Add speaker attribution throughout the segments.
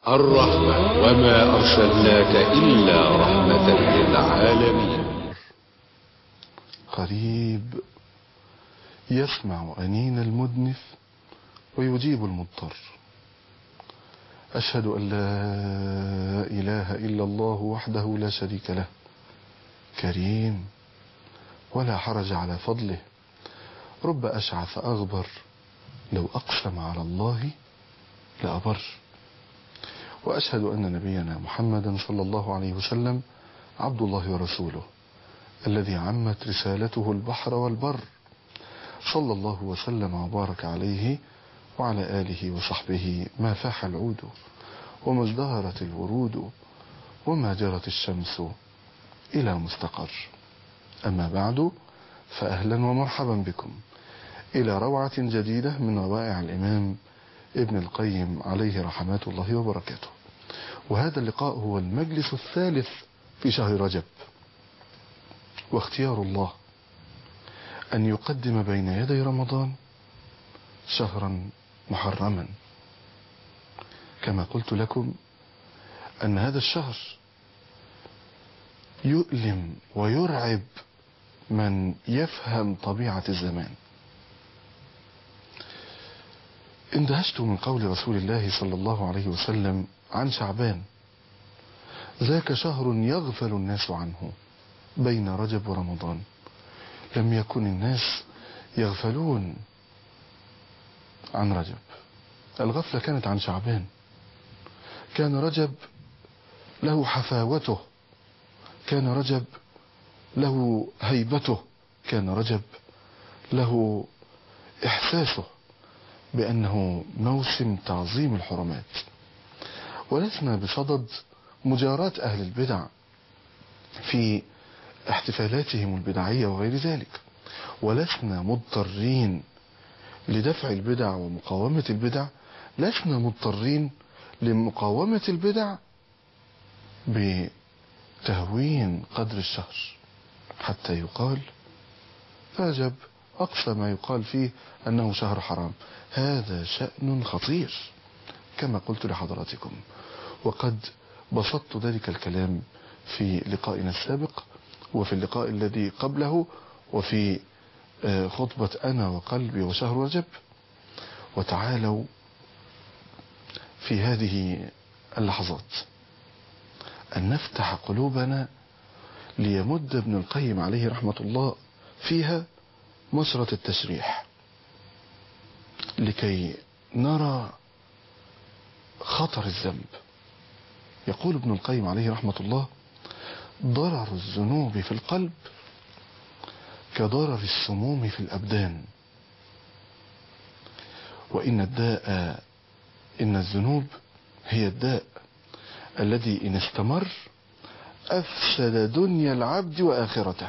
Speaker 1: الرحمة وما أرسلناك إلا رحمة للعالمين
Speaker 2: قريب يسمع أنين المدنف ويجيب المضطر أشهد أن لا إله إلا الله وحده لا شريك له كريم ولا حرج على فضله رب أشعث أغبر لو أقسم على الله لأبر وأشهد أن نبينا محمدا صلى الله عليه وسلم عبد الله ورسوله الذي عمت رسالته البحر والبر صلى الله وسلم وبارك عليه وعلى آله وصحبه ما فاح العود وما ازدهرت الورود وما جرت الشمس إلى مستقر أما بعد فأهلا ومرحبا بكم إلى روعة جديدة من روائع الإمام ابن القيم عليه رحمات الله وبركاته وهذا اللقاء هو المجلس الثالث في شهر رجب واختيار الله أن يقدم بين يدي رمضان شهرا محرما كما قلت لكم أن هذا الشهر يؤلم ويرعب من يفهم طبيعة الزمان اندهشت من قول رسول الله صلى الله عليه وسلم عن شعبان ذاك شهر يغفل الناس عنه بين رجب ورمضان لم يكن الناس يغفلون عن رجب الغفلة كانت عن شعبان كان رجب له حفاوته كان رجب له هيبته كان رجب له إحساسه بأنه موسم تعظيم الحرمات ولسنا بصدد مجاراة أهل البدع في احتفالاتهم البدعية وغير ذلك ولسنا مضطرين لدفع البدع ومقاومة البدع لسنا مضطرين لمقاومة البدع بتهوين قدر الشهر حتى يقال رجب أقصى ما يقال فيه أنه شهر حرام هذا شأن خطير كما قلت لحضراتكم وقد بسطت ذلك الكلام في لقائنا السابق وفي اللقاء الذي قبله وفي خطبة أنا وقلبي وشهر رجب وتعالوا في هذه اللحظات أن نفتح قلوبنا ليمد ابن القيم عليه رحمة الله فيها مسرة التشريح لكي نرى خطر الذنب يقول ابن القيم عليه رحمة الله ضرر الذنوب في القلب كضرر السموم في الأبدان وإن الداء إن الذنوب هي الداء الذي إن استمر أفسد دنيا العبد وآخرته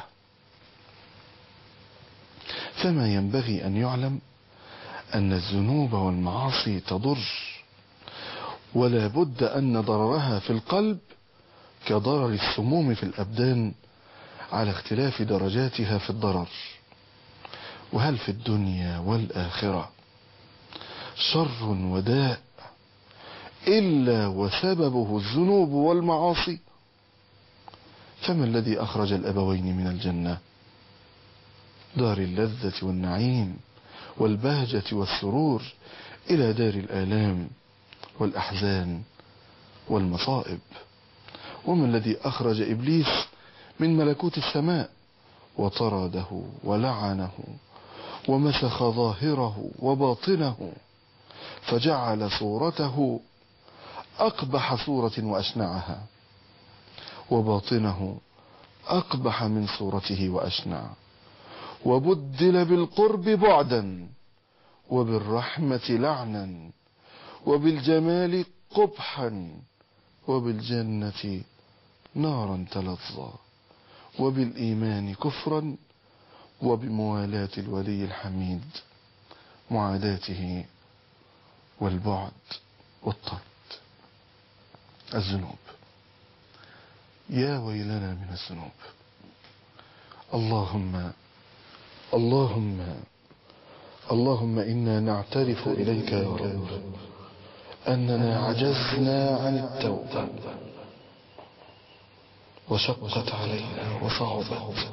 Speaker 2: فما ينبغي أن يعلم أن الذنوب والمعاصي تضر ولا بد أن ضررها في القلب كضرر السموم في الأبدان على اختلاف درجاتها في الضرر وهل في الدنيا والآخرة شر وداء إلا وسببه الذنوب والمعاصي فما الذي أخرج الأبوين من الجنة دار اللذة والنعيم والبهجة والسرور إلى دار الآلام والأحزان والمصائب وما الذي أخرج إبليس من ملكوت السماء وطرده ولعنه ومسخ ظاهره وباطنه فجعل صورته أقبح صورة وأشنعها وباطنه أقبح من صورته وأشنع وبدل بالقرب بعدا وبالرحمة لعنا وبالجمال قبحا وبالجنة نارا تلظى وبالإيمان كفرا وبموالاة الولي الحميد معاداته والبعد والطرد الذنوب يا ويلنا من الذنوب اللهم اللهم اللهم إنا نعترف إليك يا رب أننا عجزنا عن التوبة وشقت علينا وصعبت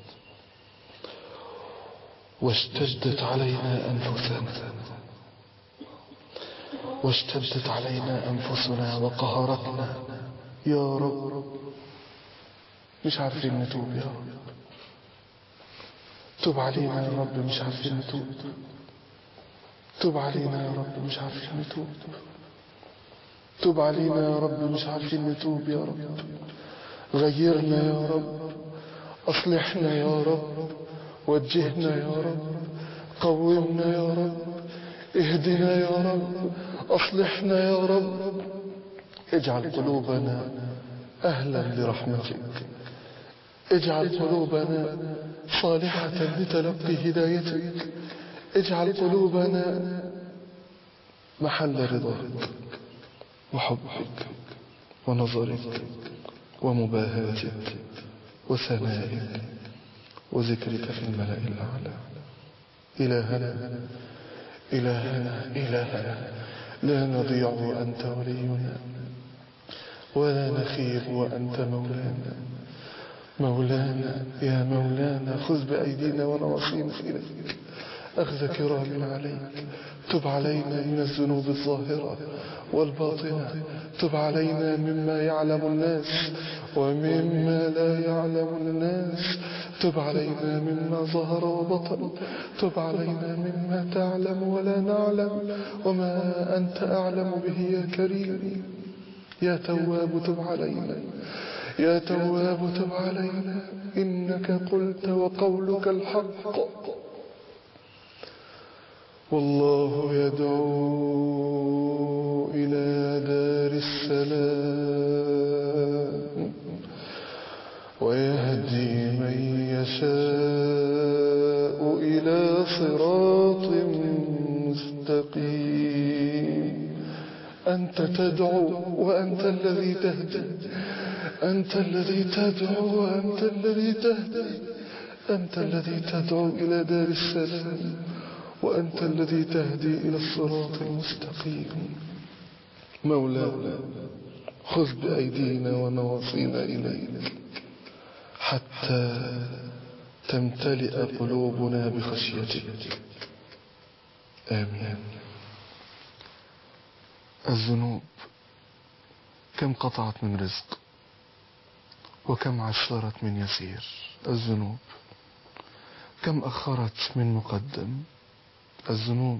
Speaker 2: واشتدت علينا أنفسنا واشتدت علينا أنفسنا وقهرتنا يا رب مش عارفين نتوب يا رب تب علينا يا رب مش عارفين نتوب تب علينا يا رب مش عارفين نتوب تب علينا يا رب مش عارفين نتوب يا رب غيرنا يا رب أصلحنا يا رب وجهنا يا رب قومنا يا رب اهدنا يا رب أصلحنا يا رب اجعل قلوبنا أهلا لرحمتك اجعل قلوبنا صالحة لتلقي هدايتك اجعل قلوبنا محل رضاك وحبك ونظرك ومباهاتك وثنائك وذكرك في الملأ الأعلى إلهنا إلهنا إلهنا لا نضيع وأنت ولينا ولا نخيب وأنت مولانا مولانا يا مولانا خذ بأيدينا ونواصينا إليك أخذ كرام عليك تب علينا من الذنوب الظاهرة والباطنة تب علينا مما يعلم الناس ومما لا يعلم الناس تب علينا مما ظهر وبطن تب علينا مما تعلم ولا نعلم وما أنت أعلم به يا كريم يا تواب تب علينا يا تواب تب علينا إنك قلت وقولك الحق والله يدعو إلى دار السلام ويهدي من يشاء إلى صراط مستقيم أنت تدعو وأنت الذي تهدي أنت الذي تدعو وأنت الذي تهدي أنت الذي تدعو إلى دار السلام وأنت الذي تهدي إلى الصراط المستقيم مولانا خذ بأيدينا ونواصينا إليك حتى تمتلئ قلوبنا بخشيتك آمين الذنوب كم قطعت من رزق وكم عشرت من يسير الذنوب كم أخرت من مقدم الذنوب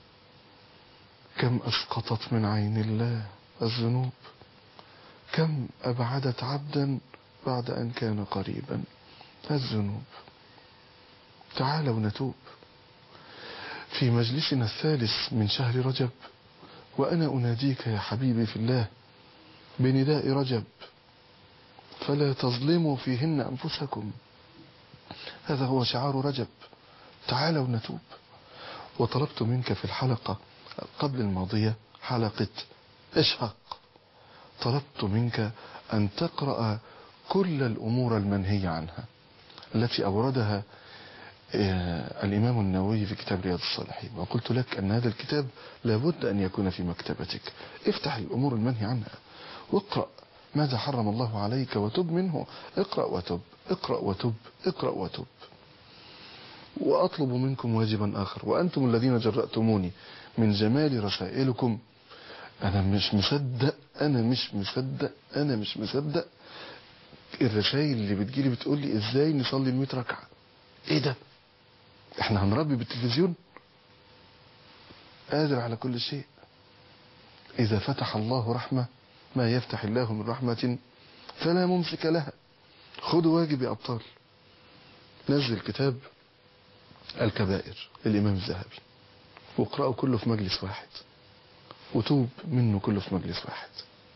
Speaker 2: كم أسقطت من عين الله الذنوب كم أبعدت عبدا بعد أن كان قريبا الذنوب تعالوا نتوب في مجلسنا الثالث من شهر رجب وأنا أناديك يا حبيبي في الله بنداء رجب فلا تظلموا فيهن أنفسكم هذا هو شعار رجب تعالوا نتوب وطلبت منك في الحلقة قبل الماضية حلقة اشهق طلبت منك أن تقرأ كل الأمور المنهي عنها التي أوردها الإمام النووي في كتاب رياض الصالحين وقلت لك أن هذا الكتاب لابد أن يكون في مكتبتك افتح الأمور المنهي عنها واقرأ ماذا حرم الله عليك وتب منه اقرأ وتب اقرأ وتب اقرأ وتب وأطلب منكم واجبا آخر وأنتم الذين جرأتموني من جمال رسائلكم أنا مش مصدق أنا مش مصدق أنا مش مصدق الرسائل اللي بتجيلي بتقول لي إزاي نصلي المئة ركعة إيه ده إحنا هنربي بالتلفزيون قادر على كل شيء إذا فتح الله رحمة ما يفتح الله من رحمة فلا ممسك لها خدوا واجب يا أبطال نزل كتاب الكبائر للإمام الذهبي واقرأوا كله في مجلس واحد وتوب منه كله في مجلس واحد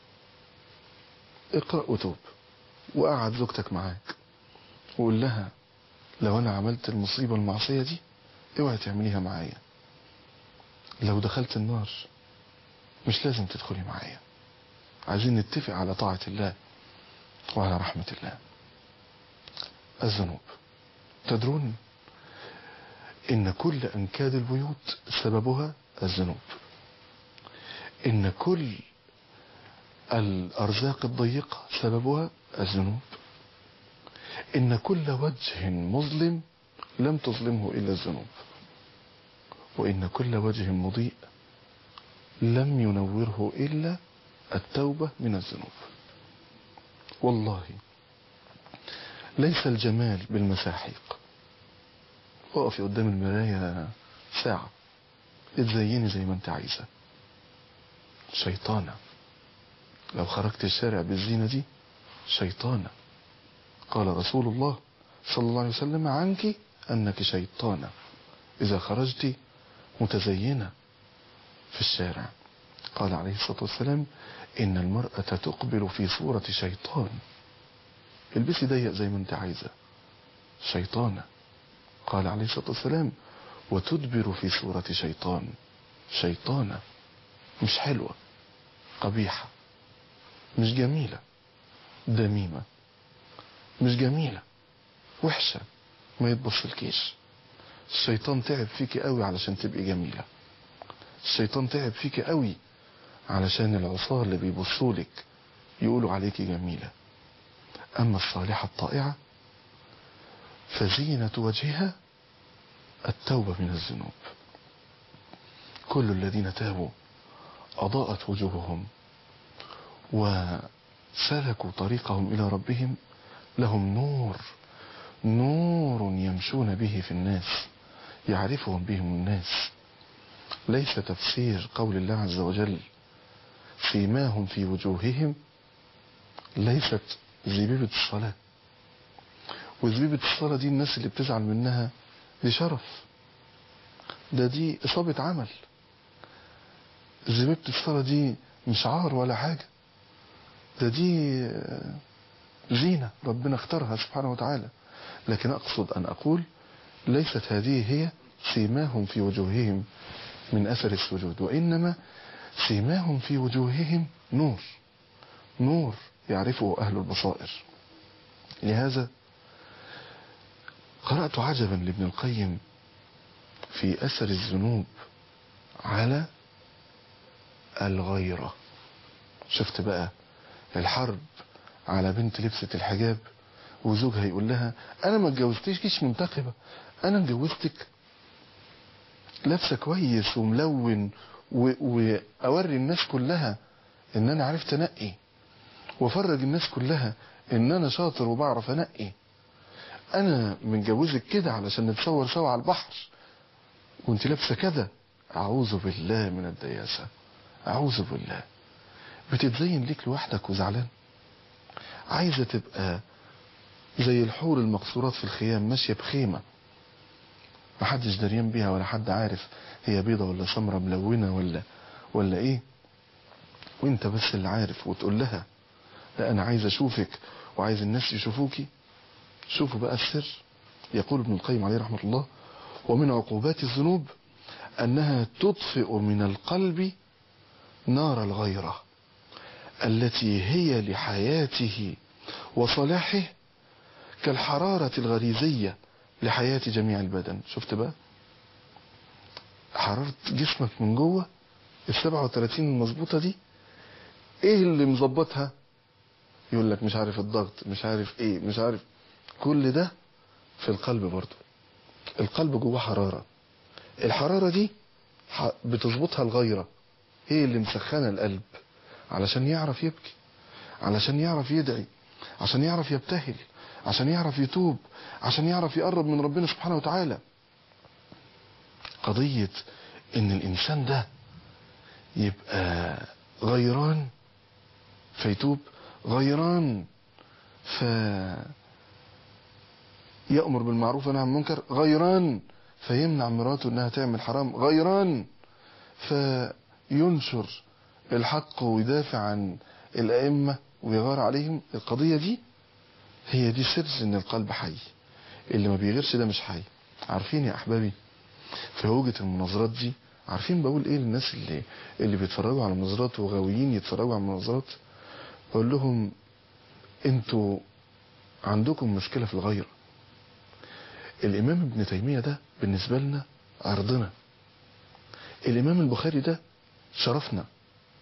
Speaker 2: اقرأ وتوب وقعد زوجتك معاك وقول لها لو أنا عملت المصيبة المعصية دي اوعي تعمليها معايا لو دخلت النار مش لازم تدخلي معايا عايزين نتفق على طاعة الله وعلى رحمة الله الذنوب تدرون إن كل أنكاد البيوت سببها الذنوب إن كل الأرزاق الضيقة سببها الذنوب إن كل وجه مظلم لم تظلمه إلا الذنوب وإن كل وجه مضيء لم ينوره إلا التوبة من الذنوب والله ليس الجمال بالمساحيق اقفي قدام المراية ساعة اتزيني زي ما انت عايزة شيطانة لو خرجت الشارع بالزينة دي شيطانة قال رسول الله صلى الله عليه وسلم عنك أنك شيطانة إذا خرجت متزينة في الشارع قال عليه الصلاة والسلام إن المرأة تقبل في صورة شيطان البسي ضيق زي ما انت عايزة شيطانة قال عليه الصلاة والسلام وتدبر في صورة شيطان شيطانة مش حلوة قبيحة مش جميلة دميمة مش جميلة وحشة ما يتبصلكيش الشيطان تعب فيكي قوي علشان تبقي جميلة الشيطان تعب فيكي قوي علشان العصاة اللي بيبصولك يقولوا عليكي جميلة أما الصالحة الطائعة فزينة وجهها التوبة من الذنوب كل الذين تابوا أضاءت وجوههم وسلكوا طريقهم إلى ربهم لهم نور نور يمشون به في الناس يعرفهم بهم الناس ليس تفسير قول الله عز وجل سيماهم في وجوههم ليست زبيبة الصلاة وزبيبة الصلاة دي الناس اللي بتزعل منها دي شرف ده دي إصابة عمل زبيبة الصلاة دي مش عار ولا حاجة ده دي زينة ربنا اختارها سبحانه وتعالى لكن أقصد أن أقول ليست هذه هي سيماهم في وجوههم من أثر السجود وإنما سيماهم في وجوههم نور نور يعرفه أهل البصائر لهذا قرأت عجبا لابن القيم في أثر الذنوب على الغيرة شفت بقى الحرب على بنت لبست الحجاب وزوجها يقول لها انا ما اتجوزتكيش منتخبة انا اتجوزتك لابسه كويس وملون و... واوري الناس كلها ان انا عرفت انقي وافرج الناس كلها ان انا شاطر وبعرف انقي انا متجوزك كده علشان نتصور سوا على البحر وانت لابسه كده اعوذ بالله من الدياسه اعوذ بالله بتتزين ليك لوحدك وزعلان عايزه تبقى زي الحور المقصورات في الخيام ماشيه بخيمه محدش دريان بيها ولا حد عارف هي بيضة ولا سمرة ملونة ولا ولا ايه وانت بس اللي عارف وتقول لها لا انا عايز اشوفك وعايز الناس يشوفوكي شوفوا بقى السر يقول ابن القيم عليه رحمة الله ومن عقوبات الذنوب انها تطفئ من القلب نار الغيرة التي هي لحياته وصلاحه كالحرارة الغريزية لحياة جميع البدن شفت بقى حرارة جسمك من جوه ال 37 المظبوطة دي ايه اللي مظبطها يقول لك مش عارف الضغط مش عارف ايه مش عارف كل ده في القلب برضه القلب جواه حرارة الحرارة دي بتظبطها الغيرة هي اللي مسخنة القلب علشان يعرف يبكي علشان يعرف يدعي عشان يعرف يبتهل عشان يعرف يتوب عشان يعرف يقرب من ربنا سبحانه وتعالى قضية ان الانسان ده يبقى غيران فيتوب غيران ف يأمر بالمعروف ونهى عن المنكر غيران فيمنع مراته انها تعمل حرام غيران فينشر الحق ويدافع عن الأئمة ويغار عليهم القضية دي هي دي سر ان القلب حي اللي ما بيغيرش ده مش حي عارفين يا احبابي في هوجة المناظرات دي عارفين بقول ايه للناس اللي اللي بيتفرجوا على المناظرات وغاويين يتفرجوا على المناظرات بقول لهم انتوا عندكم مشكلة في الغيرة الامام ابن تيمية ده بالنسبة لنا عرضنا الامام البخاري ده شرفنا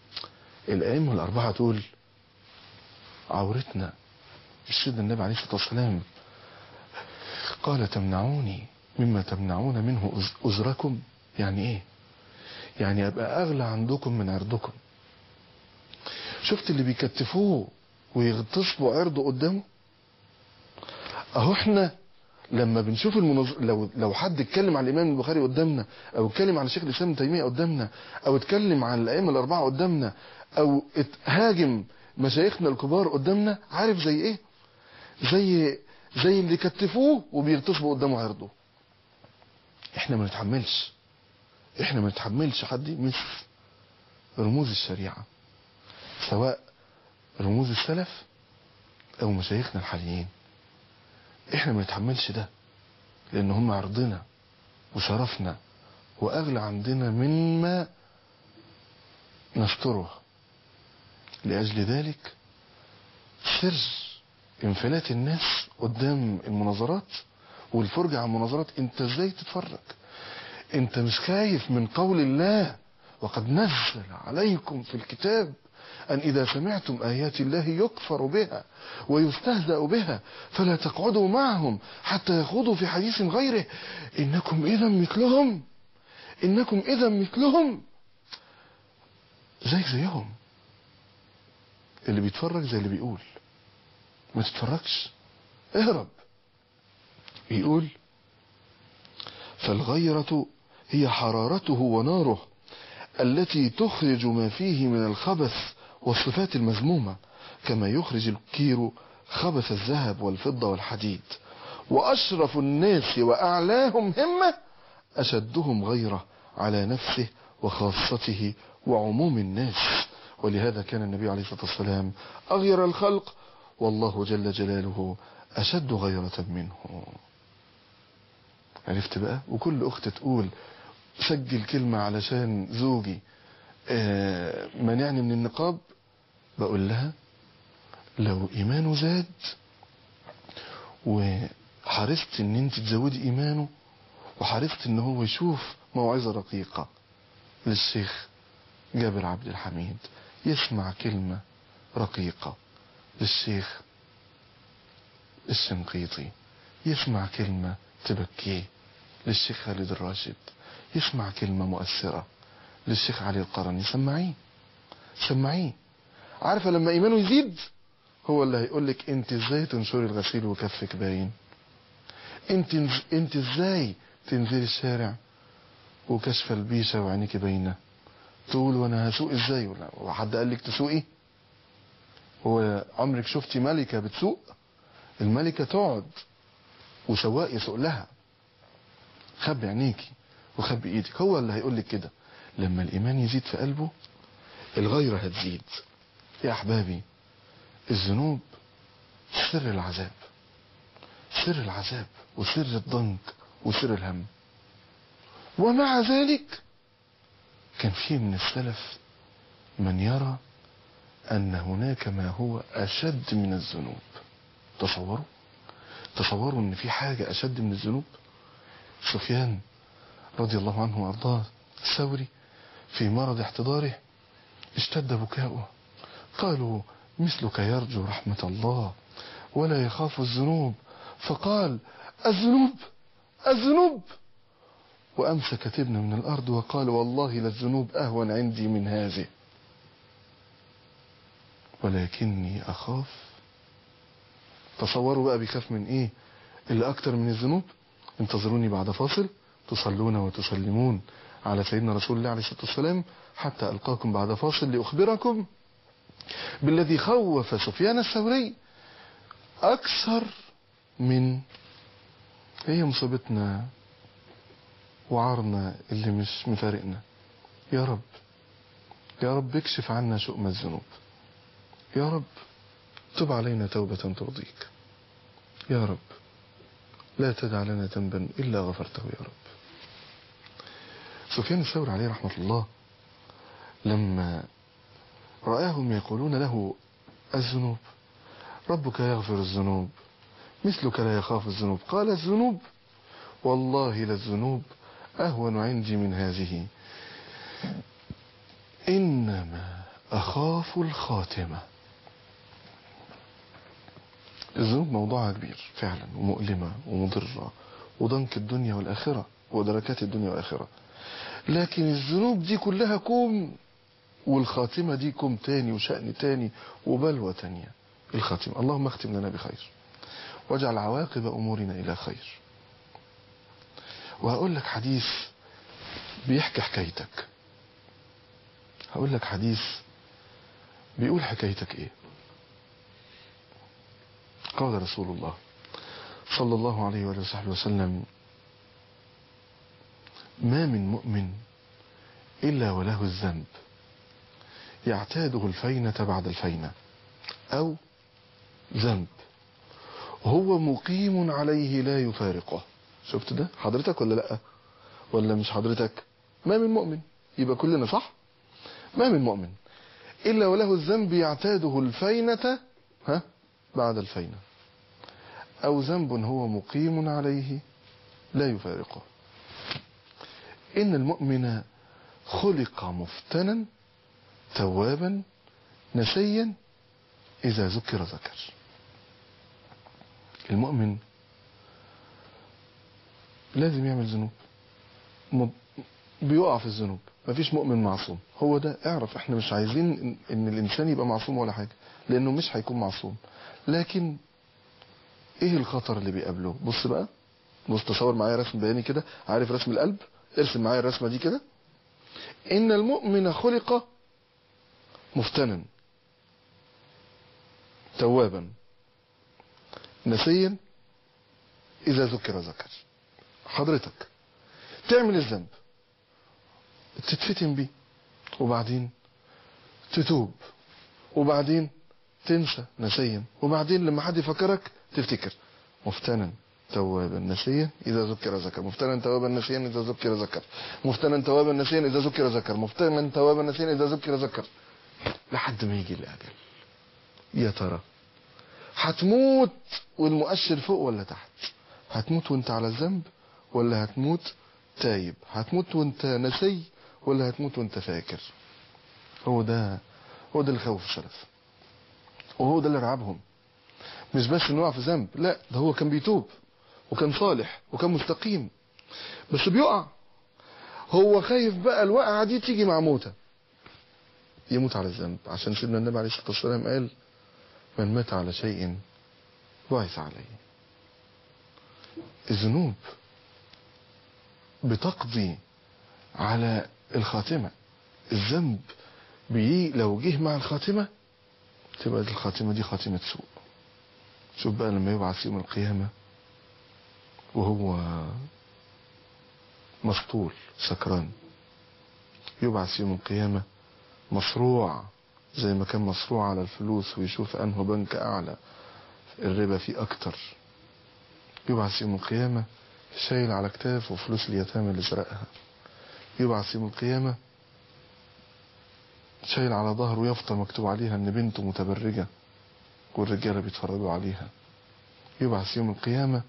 Speaker 2: الأئمة الأربعة دول عورتنا السيد النبي عليه الصلاة والسلام قال تمنعوني مما تمنعون منه أز- أزركم يعني إيه يعني أبقى أغلى عندكم من عرضكم شفت اللي بيكتفوه ويغتصبوا عرضه قدامه اهو احنا لما بنشوف المنظ... لو لو حد اتكلم عن الامام البخاري قدامنا او اتكلم عن شيخ الاسلام ابن تيميه قدامنا او اتكلم عن الائمه الاربعه قدامنا او هاجم مشايخنا الكبار قدامنا عارف زي ايه زي زي اللي كتفوه وبيغتصبوا قدامه عرضه احنا ما نتحملش احنا ما نتحملش حد يمس رموز الشريعه سواء رموز السلف او مشايخنا الحاليين احنا ما نتحملش ده لان هم عرضنا وشرفنا واغلى عندنا مما نستره لاجل ذلك سر انفلات الناس قدام المناظرات والفرجة على المناظرات انت ازاي تتفرج انت مش خايف من قول الله وقد نزل عليكم في الكتاب أن إذا سمعتم آيات الله يكفر بها ويستهزأ بها فلا تقعدوا معهم حتى يخوضوا في حديث غيره إنكم إذا مثلهم إنكم إذا مثلهم زيك زيهم اللي بيتفرج زي اللي بيقول ما تتفرجش اهرب يقول فالغيرة هي حرارته وناره التي تخرج ما فيه من الخبث والصفات المذمومة كما يخرج الكير خبث الذهب والفضة والحديد وأشرف الناس وأعلاهم همة أشدهم غيرة على نفسه وخاصته وعموم الناس ولهذا كان النبي عليه الصلاة والسلام أغير الخلق والله جل جلاله أشد غيرة منه عرفت بقى وكل أخت تقول سجل كلمة علشان زوجي آه، منعني من النقاب بقول لها لو إيمانه زاد وحرصت ان انت تزودي ايمانه وحرصت ان هو يشوف موعظة رقيقة للشيخ جابر عبد الحميد يسمع كلمة رقيقة للشيخ الشنقيطي يسمع كلمة تبكيه للشيخ خالد الراشد يسمع كلمة مؤثرة للشيخ علي القرني سمعيه سمعيه عارفة لما ايمانه يزيد هو اللي هيقول لك انت ازاي تنشري الغسيل وكفك باين انت انت ازاي تنزلي الشارع وكشف البيشة وعينيك باينة تقول وانا هسوق ازاي ولا وحد قال لك تسوقي هو عمرك شفتي ملكة بتسوق الملكة تقعد وسواق يسوق لها خبي عينيكي وخبي ايدك هو اللي هيقول لك كده لما الايمان يزيد في قلبه الغيرة هتزيد يا احبابي الذنوب سر العذاب سر العذاب وسر الضنك وسر الهم ومع ذلك كان في من السلف من يرى أن هناك ما هو أشد من الذنوب تصوروا تصوروا أن في حاجة أشد من الذنوب سفيان رضي الله عنه وأرضاه الثوري في مرض احتضاره اشتد بكاؤه قالوا مثلك يرجو رحمة الله ولا يخاف الذنوب فقال الذنوب الذنوب وأمسك تبنى من الأرض وقال والله للذنوب أهون عندي من هذه ولكني أخاف تصوروا بقى بيخاف من إيه اللي أكتر من الذنوب انتظروني بعد فاصل تصلون وتسلمون على سيدنا رسول الله عليه الصلاة والسلام حتى ألقاكم بعد فاصل لأخبركم بالذي خوف سفيان الثوري أكثر من هي مصيبتنا وعارنا اللي مش مفارقنا يا رب يا رب اكشف عنا شؤم الذنوب يا رب تب علينا توبة ترضيك يا رب لا تدع لنا ذنبا إلا غفرته يا رب سفيان الثوري عليه رحمة الله لما رآهم يقولون له الذنوب ربك يغفر الذنوب مثلك لا يخاف الذنوب قال الذنوب والله للذنوب أهون عندي من هذه إنما أخاف الخاتمة الذنوب موضوعها كبير فعلا ومؤلمة ومضرة وضنك الدنيا والآخرة ودركات الدنيا والآخرة لكن الذنوب دي كلها كوم والخاتمة دي كوم تاني وشأن تاني وبلوى تانية الخاتمة اللهم اختم لنا بخير واجعل عواقب أمورنا إلى خير وهقول لك حديث بيحكي حكايتك هقول لك حديث بيقول حكايتك ايه قال رسول الله صلى الله عليه وآله وصحبه وسلم ما من مؤمن إلا وله الذنب يعتاده الفينة بعد الفينة أو ذنب هو مقيم عليه لا يفارقه شفت ده حضرتك ولا لا ولا مش حضرتك ما من مؤمن يبقى كلنا صح ما من مؤمن إلا وله الذنب يعتاده الفينة ها بعد الفينة أو ذنب هو مقيم عليه لا يفارقه إن المؤمن خلق مفتنا توابا نسيا إذا ذكر ذكر المؤمن لازم يعمل ذنوب م- بيقع في الذنوب مفيش مؤمن معصوم هو ده اعرف احنا مش عايزين إن- ان الانسان يبقى معصوم ولا حاجة لانه مش هيكون معصوم لكن ايه الخطر اللي بيقابله بص بقى بص تصور معايا رسم بياني كده عارف رسم القلب ارسم معايا الرسمة دي كده ان المؤمن خلق مفتنا توابا نسيا اذا ذكر ذكر حضرتك تعمل الذنب تتفتن بيه وبعدين تتوب وبعدين تنسى نسيا وبعدين لما حد يفكرك تفتكر مفتنا توابا نسيا اذا ذكر ذكر مفتنا توابا نسيا اذا ذكر ذكر مفتنا توابا نسيا اذا ذكر ذكر مفتنا توابا نسيا اذا ذكر ذكر لحد ما يجي الاجل يا ترى هتموت والمؤشر فوق ولا تحت هتموت وانت على الذنب ولا هتموت تايب هتموت وانت نسي ولا هتموت وانت فاكر هو ده هو ده اللي خوف السلف وهو ده اللي رعبهم مش بس انه يقع في ذنب لا ده هو كان بيتوب وكان صالح وكان مستقيم بس بيقع هو خايف بقى الوقعه دي تيجي مع موته يموت على الذنب عشان سيدنا النبي عليه الصلاه والسلام قال من مات على شيء بعث عليه الذنوب بتقضي على الخاتمة الذنب بي لو جه مع الخاتمة تبقى الخاتمة دي خاتمة سوء شوف بقى لما يبعث يوم القيامة وهو مسطول سكران يبعث يوم القيامة مصروع زي ما كان مصروع على الفلوس ويشوف أنه بنك أعلى الربا فيه أكتر يبعث يوم القيامة شايل على كتافه فلوس اليتامى اللي سرقها يبعث يوم القيامة شايل على ظهره يافطة مكتوب عليها ان بنته متبرجة والرجالة بيتفرجوا عليها يبعث يوم القيامة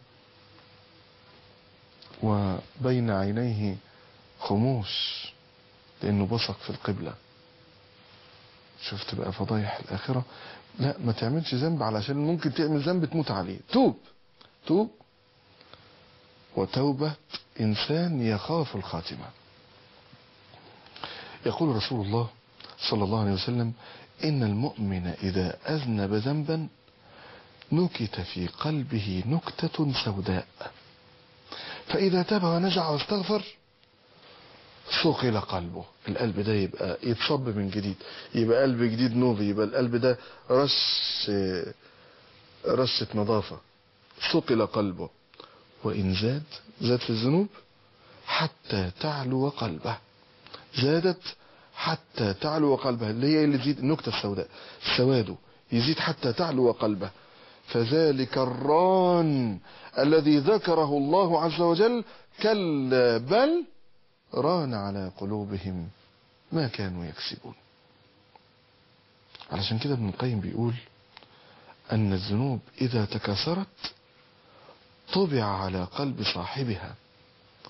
Speaker 2: وبين عينيه خموش لانه بصق في القبلة شفت بقى فضايح الاخرة لا ما تعملش ذنب علشان ممكن تعمل ذنب تموت عليه توب توب وتوبة إنسان يخاف الخاتمة يقول رسول الله صلى الله عليه وسلم إن المؤمن إذا أذنب ذنبا نكت في قلبه نكتة سوداء فإذا تاب ونجع واستغفر ثقل قلبه القلب ده يبقى يتصب من جديد يبقى قلب جديد نوفي يبقى القلب ده رش رشة نظافة ثقل قلبه وإن زاد زاد في الذنوب حتى تعلو قلبه زادت حتى تعلو قلبه اللي هي اللي تزيد النكتة السوداء سواده يزيد حتى تعلو قلبه فذلك الران الذي ذكره الله عز وجل كلا بل ران على قلوبهم ما كانوا يكسبون علشان كده ابن القيم بيقول أن الذنوب إذا تكاثرت طبع على قلب صاحبها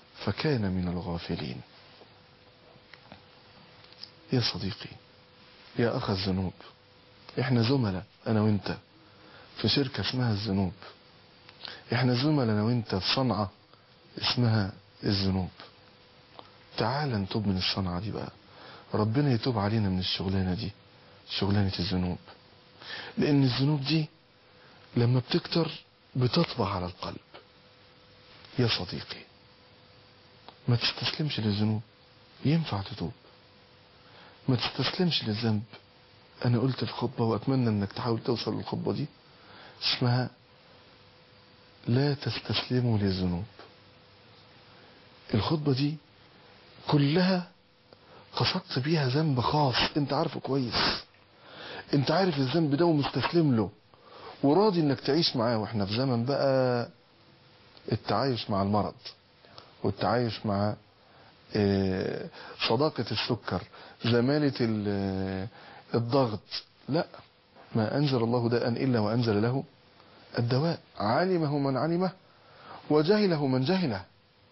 Speaker 2: فكان من الغافلين يا صديقي يا أخ الذنوب احنا زملاء أنا وانت في شركة اسمها الذنوب احنا زملاء أنا وانت في صنعة اسمها الذنوب تعال نتوب من الصنعة دي بقى ربنا يتوب علينا من الشغلانة دي شغلانة الذنوب لأن الذنوب دي لما بتكتر بتطبع على القلب يا صديقي ما تستسلمش للذنوب ينفع تتوب ما تستسلمش للذنب انا قلت الخطبة واتمنى انك تحاول توصل للخطبة دي اسمها لا تستسلموا للذنوب الخطبة دي كلها قصدت بيها ذنب خاص انت عارفه كويس انت عارف الذنب ده ومستسلم له وراضي انك تعيش معاه واحنا في زمن بقى التعايش مع المرض والتعايش مع آه، صداقة السكر زمالة ال- الضغط لا ما أنزل الله داء إلا وأنزل له الدواء علمه من علمه وجهله من جهله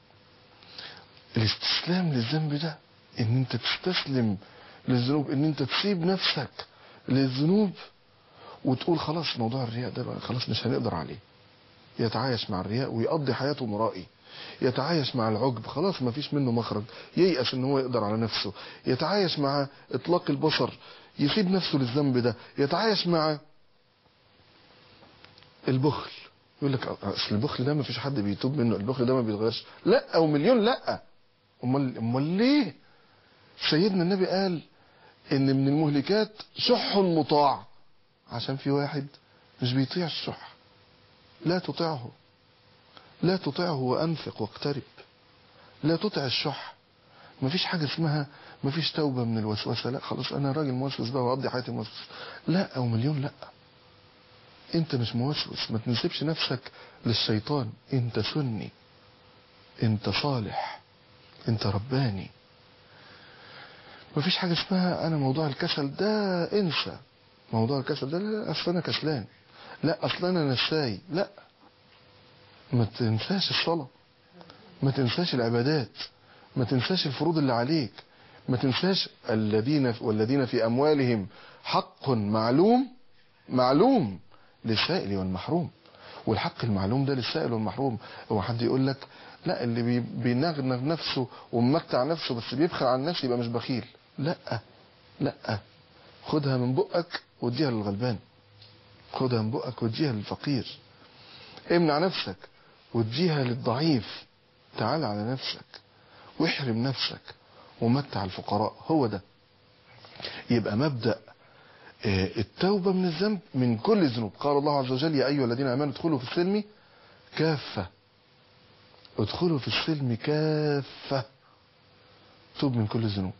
Speaker 2: الاستسلام للذنب ده ان انت تستسلم للذنوب ان انت تسيب نفسك للذنوب وتقول خلاص موضوع الرياء ده بقى خلاص مش هنقدر عليه يتعايش مع الرياء ويقضي حياته مرائي يتعايش مع العجب خلاص ما فيش منه مخرج ييأس ان هو يقدر على نفسه يتعايش مع اطلاق البصر يسيب نفسه للذنب ده يتعايش مع البخل يقول لك اصل البخل ده ما فيش حد بيتوب منه البخل ده ما بيتغيرش لا او مليون لا امال امال ليه سيدنا النبي قال ان من المهلكات شح مطاع عشان في واحد مش بيطيع الشح لا تطعه لا تطعه وانفق واقترب لا تطع الشح مفيش حاجة اسمها مفيش توبة من الوسوسة لا خلاص انا راجل موسوس بقى واقضي حياتي موسوس لا او مليون لا انت مش موسوس ما تنسبش نفسك للشيطان انت سني انت صالح انت رباني مفيش حاجة اسمها انا موضوع الكسل ده انسى موضوع الكسل ده لا اصل انا كسلان لا اصل انا نساي لا ما تنساش الصلاة ما تنساش العبادات ما تنساش الفروض اللي عليك ما تنساش الذين والذين في اموالهم حق معلوم معلوم للسائل والمحروم والحق المعلوم ده للسائل والمحروم هو حد يقول لك لا اللي بي- بينغنغ نفسه وممتع نفسه بس بيبخل عن نفسه يبقى مش بخيل لا لا خدها من بقك واديها للغلبان خدها من بقك واديها للفقير امنع نفسك واديها للضعيف تعال على نفسك واحرم نفسك ومتع الفقراء هو ده يبقى مبدأ آه، التوبة من الذنب من كل الذنوب قال الله عز وجل يا أيها الذين آمنوا ادخلوا في السلم كافة ادخلوا في السلم كافة توب من كل الذنوب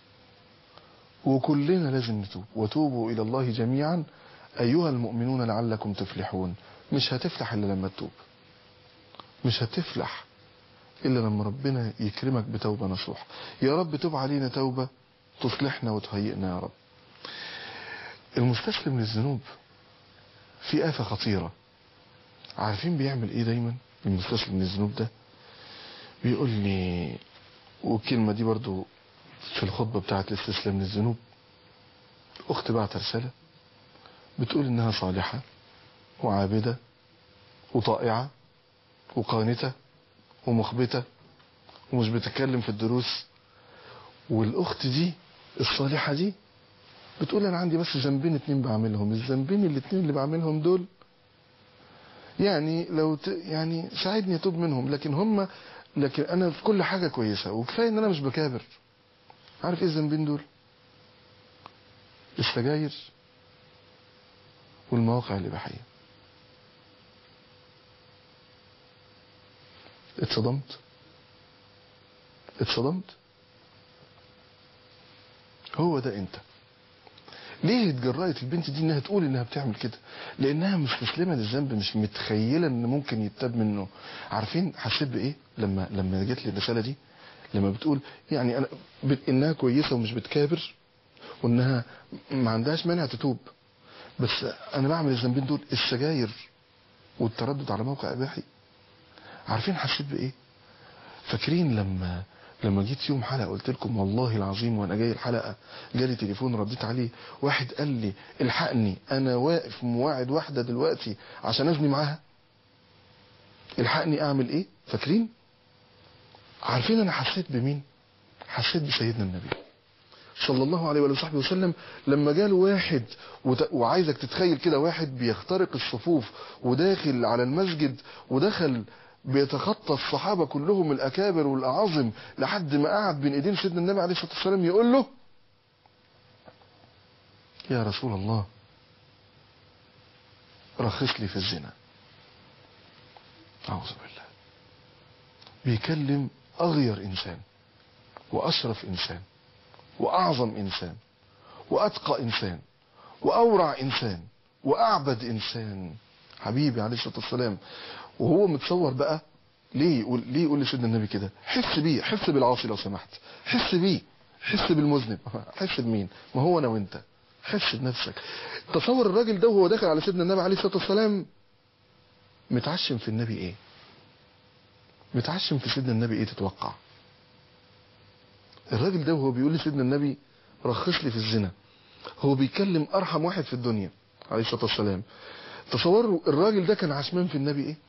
Speaker 2: وكلنا لازم نتوب وتوبوا إلى الله جميعا أيها المؤمنون لعلكم تفلحون مش هتفلح إلا لما تتوب مش هتفلح إلا لما ربنا يكرمك بتوبة نصوح يا رب توب علينا توبة تصلحنا وتهيئنا يا رب المستسلم للذنوب في آفة خطيرة عارفين بيعمل ايه دايما المستسلم للذنوب ده بيقول لي والكلمة دي برضو في الخطبة بتاعت الاستسلام للذنوب اخت بعت رسالة بتقول انها صالحة وعابدة وطائعة وقانتة ومخبتة ومش بتتكلم في الدروس والاخت دي الصالحة دي بتقول انا عندي بس ذنبين اتنين بعملهم الذنبين الاتنين اللي بعملهم دول يعني لو ت... يعني ساعدني اتوب منهم لكن هم لكن انا في كل حاجة كويسة وكفاية ان انا مش بكابر عارف ايه الذنبين دول السجاير والمواقع الاباحية اتصدمت اتصدمت هو ده انت ليه اتجرأت البنت دي انها تقول انها بتعمل كده لانها مستسلمه للذنب مش متخيله ان ممكن يتاب منه عارفين حسيت بايه لما لما جت لي الرساله دي لما بتقول يعني انا بت... انها كويسه ومش بتكابر وانها ما عندهاش مانع تتوب بس انا بعمل الذنبين دول السجاير والتردد على موقع اباحي عارفين حسيت بايه فاكرين لما لما جيت يوم حلقة قلت لكم والله العظيم وانا جاي الحلقة جالي تليفون رديت عليه واحد قال لي الحقني انا واقف مواعد واحدة دلوقتي عشان ازني معاها الحقني اعمل ايه فاكرين عارفين انا حسيت بمين حسيت بسيدنا النبي صلى الله عليه وصحبه وسلم لما جاله واحد وت... وعايزك تتخيل كده واحد بيخترق الصفوف وداخل على المسجد ودخل بيتخطى الصحابة كلهم الأكابر والأعاظم لحد ما قعد بين إيدين سيدنا النبي عليه الصلاة والسلام يقول له يا رسول الله رخص لي في الزنا أعوذ بالله بيكلم أغير إنسان وأشرف إنسان وأعظم إنسان وأتقى إنسان وأورع إنسان وأعبد إنسان حبيبي عليه الصلاة والسلام وهو متصور بقى ليه يقول ليه يقول لسيدنا النبي كده حس بيه حس بالعاصي لو سمحت حس بيه حس بالمذنب حس بمين ما هو انا وانت حس بنفسك تصور الراجل ده وهو داخل على سيدنا النبي عليه الصلاه والسلام متعشم في النبي ايه متعشم في سيدنا النبي ايه تتوقع الراجل ده وهو بيقول لسيدنا النبي رخص لي في الزنا هو بيكلم ارحم واحد في الدنيا عليه الصلاه والسلام تصوروا الراجل ده كان عشمان في النبي ايه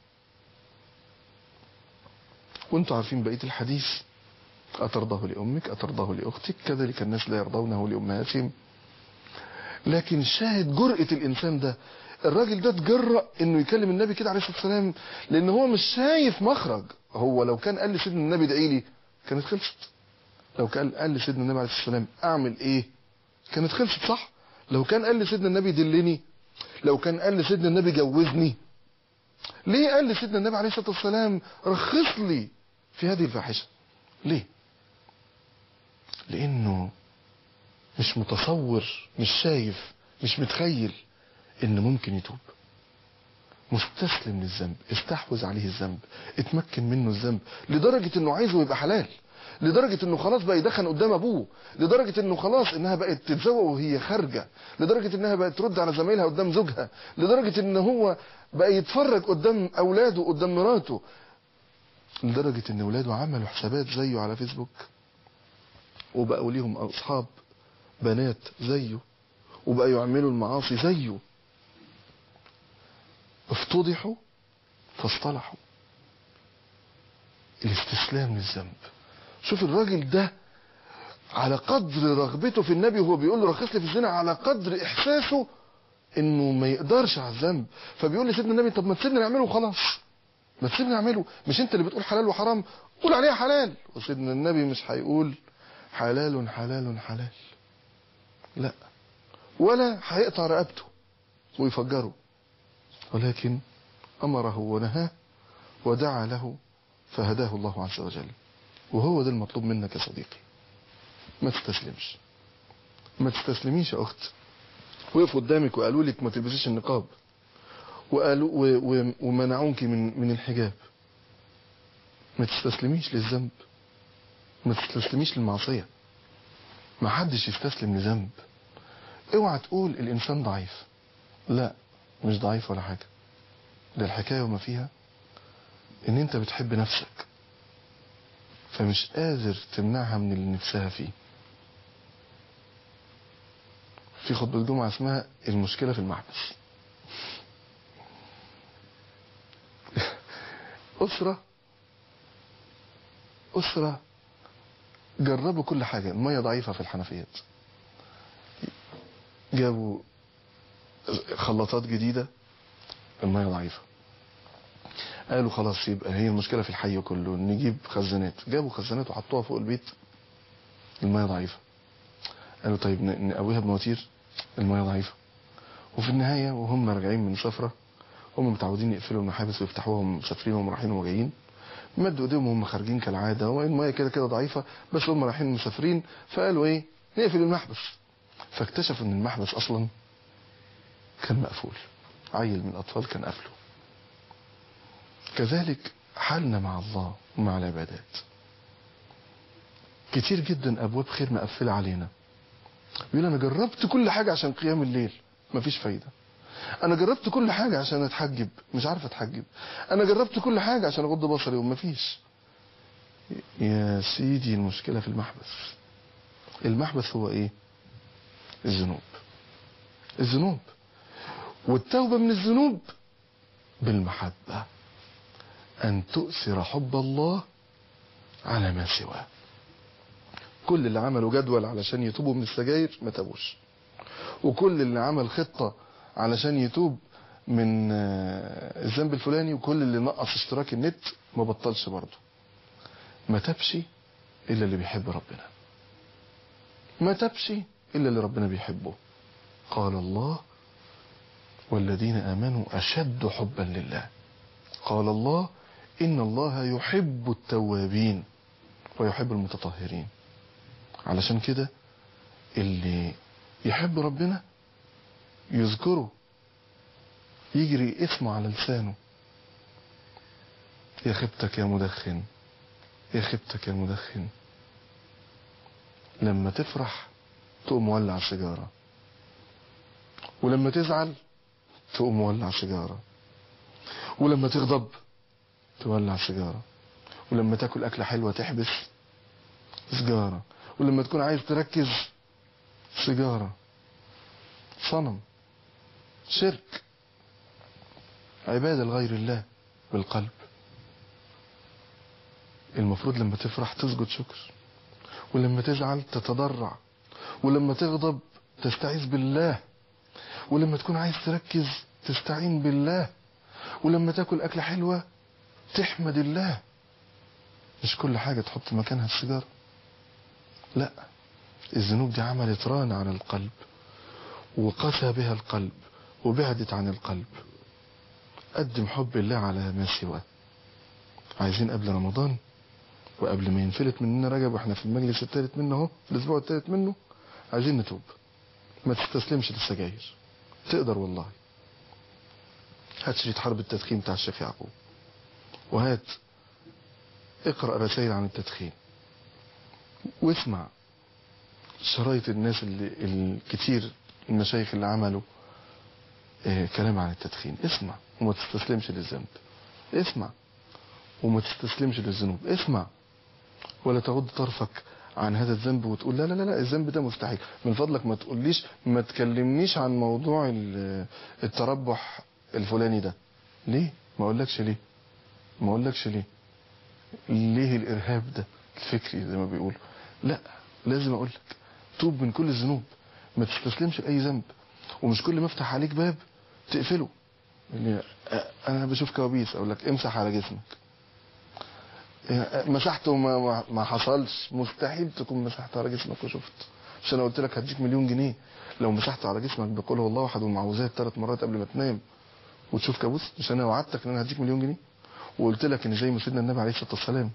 Speaker 2: وانتوا عارفين بقيه الحديث اترضاه لامك اترضاه لاختك كذلك الناس لا يرضونه لامهاتهم لكن شاهد جرأة الانسان ده الراجل ده اتجرأ انه يكلم النبي كده عليه الصلاه والسلام لان هو مش شايف مخرج هو لو كان قال لسيدنا النبي ادعي لي كانت خلصت لو كان قال لسيدنا النبي عليه الصلاه والسلام اعمل ايه كانت خلصت صح لو كان قال لسيدنا النبي دلني لو كان قال لسيدنا النبي جوزني ليه قال لسيدنا النبي عليه الصلاه والسلام رخص لي في هذه الفاحشه ليه لانه مش متصور مش شايف مش متخيل ان ممكن يتوب مستسلم للذنب استحوذ عليه الذنب اتمكن منه الذنب لدرجة انه عايزه يبقى حلال لدرجة انه خلاص بقى يدخن قدام ابوه لدرجة انه خلاص انها بقت تتزوج وهي خارجة لدرجة انها بقت ترد على زمايلها قدام زوجها لدرجة ان هو بقى يتفرج قدام اولاده قدام مراته لدرجة ان اولاده عملوا حسابات زيه على فيسبوك وبقوا ليهم اصحاب بنات زيه وبقى يعملوا المعاصي زيه افتضحوا فاصطلحوا الاستسلام للذنب شوف الراجل ده على قدر رغبته في النبي وهو بيقول له رخص لي في الزنا على قدر احساسه انه ما يقدرش على الذنب فبيقول لسيدنا النبي طب ما تسيبني نعمله وخلاص ما تسيبني نعمله مش انت اللي بتقول حلال وحرام قول عليها حلال وسيدنا النبي مش هيقول حلال حلال حلال لا ولا هيقطع رقبته ويفجره ولكن أمره ونهاه ودعا له فهداه الله عز وجل وهو ده المطلوب منك يا صديقي ما تستسلمش ما تستسلميش يا أخت وقفوا قدامك وقالوا لك ما تلبسيش النقاب وقالوا و و ومنعوك من من الحجاب ما تستسلميش للذنب ما تستسلميش للمعصية ما حدش يستسلم لذنب اوعى تقول الانسان ضعيف لا مش ضعيف ولا حاجة ده الحكاية وما فيها ان انت بتحب نفسك فمش قادر تمنعها من اللي نفسها فيه في خطبة جمعة اسمها المشكلة في المحبس أسرة أسرة جربوا كل حاجة المية ضعيفة في الحنفيات جابوا خلاطات جديدة المية ضعيفة قالوا خلاص يبقى هي المشكلة في الحي كله نجيب خزانات جابوا خزانات وحطوها فوق البيت المية ضعيفة قالوا طيب نقويها بمواتير المية ضعيفة وفي النهاية وهم راجعين من سفرة هم متعودين يقفلوا المحابس ويفتحوها وهم مسافرين وهم رايحين وجايين مدوا ايديهم وهم خارجين كالعادة والمية كده كده ضعيفة بس هم رايحين مسافرين فقالوا ايه نقفل المحبس فاكتشفوا ان المحبس اصلا كان مقفول عيل من الاطفال كان قافله كذلك حالنا مع الله ومع العبادات كتير جدا ابواب خير مقفله علينا بيقول انا جربت كل حاجه عشان قيام الليل مفيش فايده انا جربت كل حاجه عشان اتحجب مش عارف اتحجب انا جربت كل حاجه عشان اغض بصري ومفيش يا سيدي المشكلة في المحبس المحبس هو ايه الذنوب الذنوب والتوبة من الذنوب بالمحبة أن تؤثر حب الله على ما سواه كل اللي عملوا جدول علشان يتوبوا من السجاير ما تابوش وكل اللي عمل خطة علشان يتوب من آه، الذنب الفلاني وكل اللي نقص اشتراك النت ما بطلش برضه ما تبش إلا اللي بيحب ربنا ما تبش إلا اللي ربنا بيحبه قال الله والذين آمنوا أشد حبا لله قال الله إن الله يحب التوابين ويحب المتطهرين علشان كده اللي يحب ربنا يذكره يجري اسمه على لسانه يا خبتك يا مدخن يا خبتك يا مدخن لما تفرح تقوم مولع سيجارة ولما تزعل تقوم مولع سيجارة ولما تغضب تولع سيجارة ولما تاكل أكلة حلوة تحبس سيجارة ولما تكون عايز تركز سيجارة صنم شرك عبادة لغير الله بالقلب المفروض لما تفرح تسجد شكر ولما تزعل تتضرع ولما تغضب تستعيذ بالله ولما تكون عايز تركز تستعين بالله ولما تاكل أكلة حلوة تحمد الله مش كل حاجة تحط مكانها السيجارة لا الذنوب دي عملت ران على القلب وقسى بها القلب وبعدت عن القلب قدم حب الله على ما سواه عايزين قبل رمضان وقبل ما ينفلت مننا رجب واحنا في المجلس الثالث منه اهو في الاسبوع الثالث منه عايزين نتوب ما تستسلمش للسجاير تقدر والله هات شريط حرب التدخين بتاع الشيخ يعقوب وهات اقرأ رسائل عن التدخين واسمع شرايط الناس اللي الكتير المشايخ اللي عملوا اه كلام عن التدخين اسمع وما تستسلمش للذنب اسمع وما تستسلمش للذنوب اسمع ولا تغض طرفك عن هذا الذنب وتقول لا لا لا, لا الذنب ده مستحيل من فضلك ما تقوليش ما تكلمنيش عن موضوع ال- التربح الفلاني ده ليه ما اقولكش ليه ما اقولكش ليه ليه الارهاب ده الفكري زي ما بيقولوا لا لازم اقول لك توب من كل الذنوب ما تستسلمش لاي ذنب ومش كل ما افتح عليك باب تقفله يعني انا بشوف كوابيس اقول لك امسح على جسمك مسحت وما ما- ما حصلش مستحيل تكون مسحت على جسمك وشفت مش انا قلت لك هديك مليون جنيه لو مسحت على جسمك بقول هو الله احد والمعوذات ثلاث مرات قبل ما تنام وتشوف كابوس مش انا وعدتك ان انا هديك مليون جنيه وقلت لك ان زي ما سيدنا النبي عليه الصلاه والسلام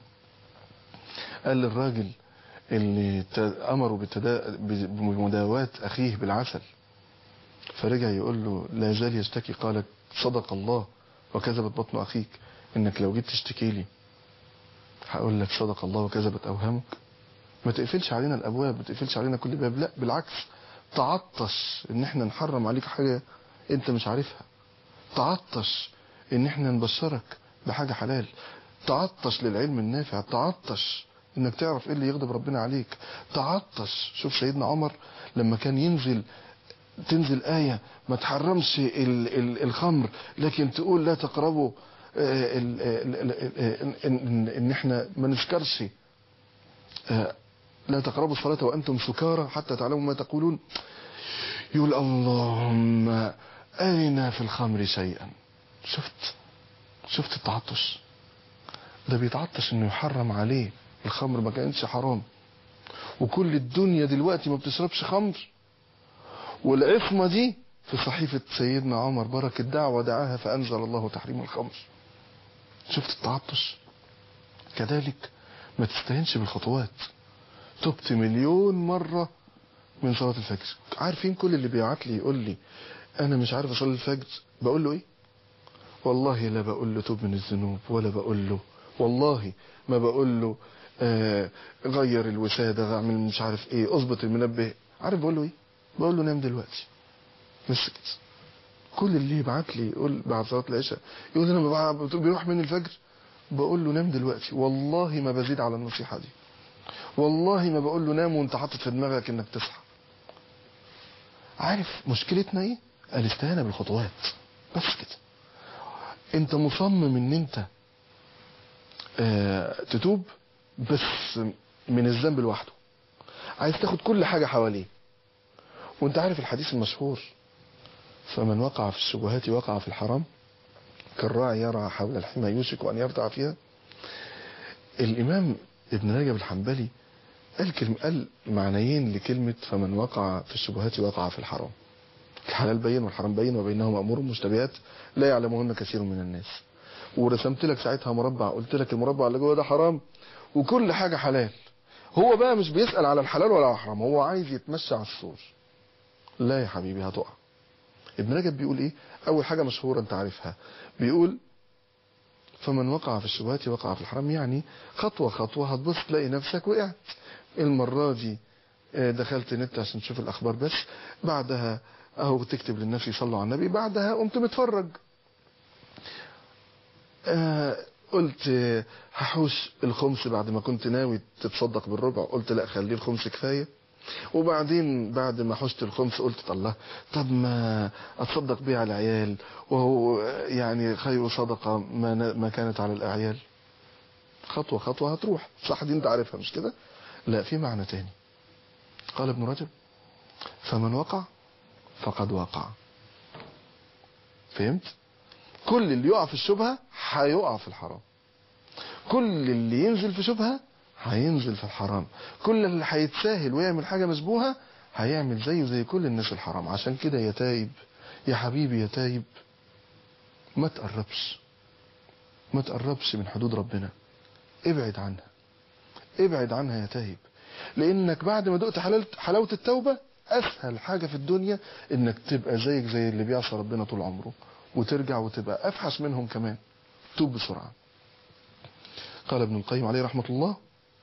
Speaker 2: قال للراجل اللي ت- امره بالتدا... بمداواة اخيه بالعسل فرجع يقول له لا يزال يشتكي قال صدق الله وكذبت بطن اخيك انك لو جيت تشتكي لي هقول لك صدق الله وكذبت اوهامك ما تقفلش علينا الابواب ما تقفلش علينا كل باب لا بالعكس تعطش ان احنا نحرم عليك حاجه انت مش عارفها تعطش ان احنا نبشرك بحاجه حلال تعطش للعلم النافع تعطش انك تعرف ايه اللي يغضب ربنا عليك تعطش شوف سيدنا عمر لما كان ينزل تنزل آية ما تحرمش ال ال الخمر لكن تقول لا تقربوا آه، ال- ال- ال- ال- ان, إن, إن احنا ما نسكرش آه، لا تقربوا الصلاة وأنتم سكارى حتى تعلموا ما تقولون يقول اللهم أرنا في الخمر شيئا شفت شفت التعطش ده بيتعطش انه يحرم عليه الخمر ما كانتش حرام وكل الدنيا دلوقتي ما بتشربش خمر والعصمة دي في صحيفة سيدنا عمر بركة دعوة دعاها فأنزل الله تحريم الخمر شفت التعطش كذلك ما تستهنش بالخطوات تبت مليون مرة من صلاة الفجر عارفين كل اللي بيبعت لي يقول لي أنا مش عارف أصلي الفجر بقول له إيه والله لا بقول له توب من الذنوب ولا بقول له والله ما بقول له آه غير الوسادة اعمل مش عارف ايه اظبط المنبه عارف بقول له ايه بقول له نام دلوقتي بس كده كل اللي يبعت لي يقول بعد صلاة العشاء يقول انا بقى- بيروح مني الفجر بقول له نام دلوقتي والله ما بزيد على النصيحة دي والله ما بقول له نام وانت حاطط في دماغك انك تصحى عارف مشكلتنا ايه الاستهانة بالخطوات بس كده انت مصمم ان انت آه تتوب بس من الذنب لوحده عايز تاخد كل حاجة حواليه وانت عارف الحديث المشهور فمن وقع في الشبهات وقع في الحرام كالراعي يرعى حول الحمى يوشك أن يرتع فيها الإمام ابن رجب الحنبلي قال كلمة قال معنيين لكلمة فمن وقع في الشبهات وقع في الحرام الحلال بين والحرام بين وبينهما أمور مشتبهات لا يعلمهن كثير من الناس ورسمت لك ساعتها مربع قلت لك المربع اللي جوه ده حرام وكل حاجة حلال هو بقى مش بيسأل على الحلال ولا على الحرام هو عايز يتمشى على السور لا يا حبيبي هتقع ابن رجب بيقول ايه اول حاجة مشهورة انت عارفها بيقول فمن وقع في الشبهات وقع في الحرام يعني خطوة خطوة هتبص تلاقي نفسك وقعت المرة دي دخلت نت عشان تشوف الاخبار بس بعدها اهو بتكتب للناس يصلوا على النبي بعدها قمت متفرج آه قلت هحوش الخمس بعد ما كنت ناوي تتصدق بالربع قلت لا خليه الخمس كفايه وبعدين بعد ما حشت الخمس قلت الله طب ما اتصدق بيه على العيال وهو يعني خير صدقه ما ما كانت على الاعيال خطوه خطوه هتروح صح دي انت عارفها مش كده لا في معنى تاني قال ابن رجب فمن وقع فقد وقع فهمت كل اللي يقع في الشبهه هيقع في الحرام كل اللي ينزل في شبهه هينزل في الحرام كل اللي هيتساهل ويعمل حاجة مشبوهة هيعمل زيه زي كل الناس الحرام عشان كده يا تايب يا حبيبي يا تايب ما تقربش ما تقربش من حدود ربنا ابعد عنها ابعد عنها يا تايب لانك بعد ما دقت حلاوة التوبة اسهل حاجة في الدنيا انك تبقى زيك زي اللي بيعصى ربنا طول عمره وترجع وتبقى افحش منهم كمان توب بسرعة قال ابن القيم عليه رحمة الله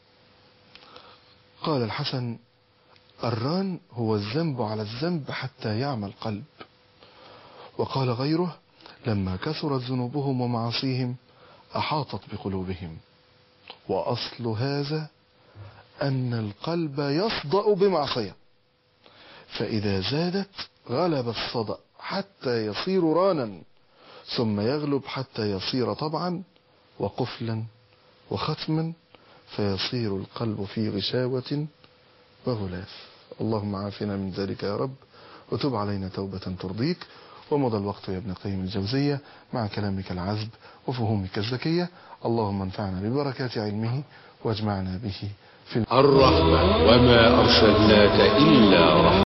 Speaker 2: قال الحسن الران هو الذنب على الذنب حتى يعمى القلب وقال غيره لما كثرت ذنوبهم ومعاصيهم أحاطت بقلوبهم وأصل هذا أن القلب يصدأ بمعصية فإذا زادت غلب الصدأ حتى يصير رانا ثم يغلب حتى يصير طبعا وقفلا وختما فيصير القلب في غشاوة وغلاف اللهم عافنا من ذلك يا رب وتب علينا توبة ترضيك ومضى الوقت يا ابن قيم الجوزية مع كلامك العذب وفهومك الذكية اللهم انفعنا ببركات علمه واجمعنا به في
Speaker 1: الرحمة وما أرسلناك إلا رحمة